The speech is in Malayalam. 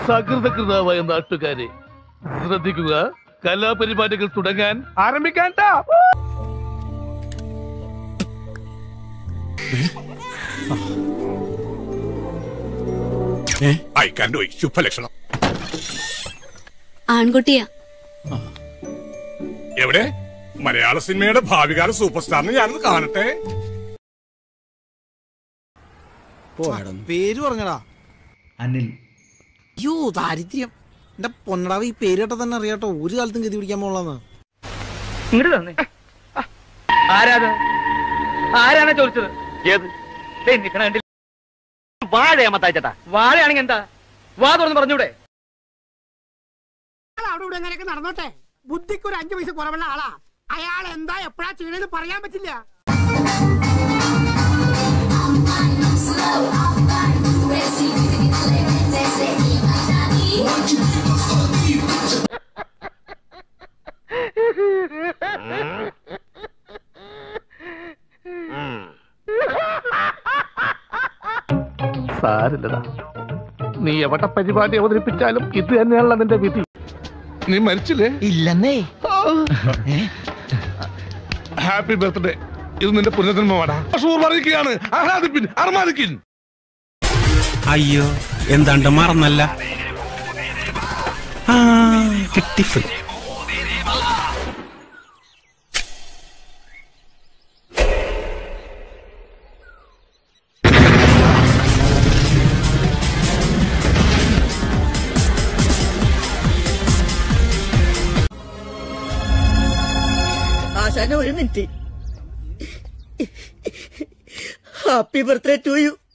സകൃതകൃതാവായ നാട്ടുകാരെ ശ്രദ്ധിക്കുക കലാപരിപാടികൾ തുടങ്ങാൻ ആരംഭിക്കാൻ ഐ കാൻ ഡു ഇറ്റ് ശുഭലക്ഷണം ആൺകുട്ടിയാ എവിടെ മലയാള സിനിമയുടെ ഭാവികാല സൂപ്പർ സ്റ്റാറിനെ ഞാനത് കാണട്ടെ പേര് പറഞ്ഞടാ അനിൽ അയ്യോ ദാരിദ്ര്യം എന്റെ പൊന്നടാവ് ഈ പേര് കേട്ടാ തന്നെ അറിയാട്ടോ ഒരു കാലത്തും ഗതി പിടിക്കാൻ പോളാന്ന് ഇങ്ങോട്ട് തന്നെ ആരാത് ആരാണ് ചോദിച്ചത് ഏത് നിക്കണ കണ്ടില്ല വാഴയമ്മത്താച്ചേട്ടാ വാഴയാണെങ്കിൽ എന്താ വാ തുറന്ന് പറഞ്ഞൂടെ അവിടെ ഇവിടെ എങ്ങനെയൊക്കെ നടന്നോട്ടെ ബുദ്ധിക്ക് ഒരു അഞ്ചു പൈസ കുറവുള്ള ആളാ അയാൾ എന്താ എപ്പോഴാ ചെയ്യണെന്ന് പറയാൻ പറ്റില്ല സാരില്ലടാ നീ എവിടെ പരിപാടി അവതരിപ്പിച്ചാലും ഇത് തന്നെയാണല്ലോ നിന്റെ വിധി നീ മരിച്ചില്ലേ ഇല്ലെന്നേ ഹാപ്പി ബർത്ത്ഡേ ഇത് നിന്റെ പുനർജന്മമാടാ ഷൂർ പറയുകയാണ് ആഹ്ലാദിപ്പിൻ അർമാദിക്കിൻ അയ്യോ എന്താണ്ട് മറന്നല്ല ആ കിട്ടിഫുൾ ആശാന ഒരു minute happy birthday to U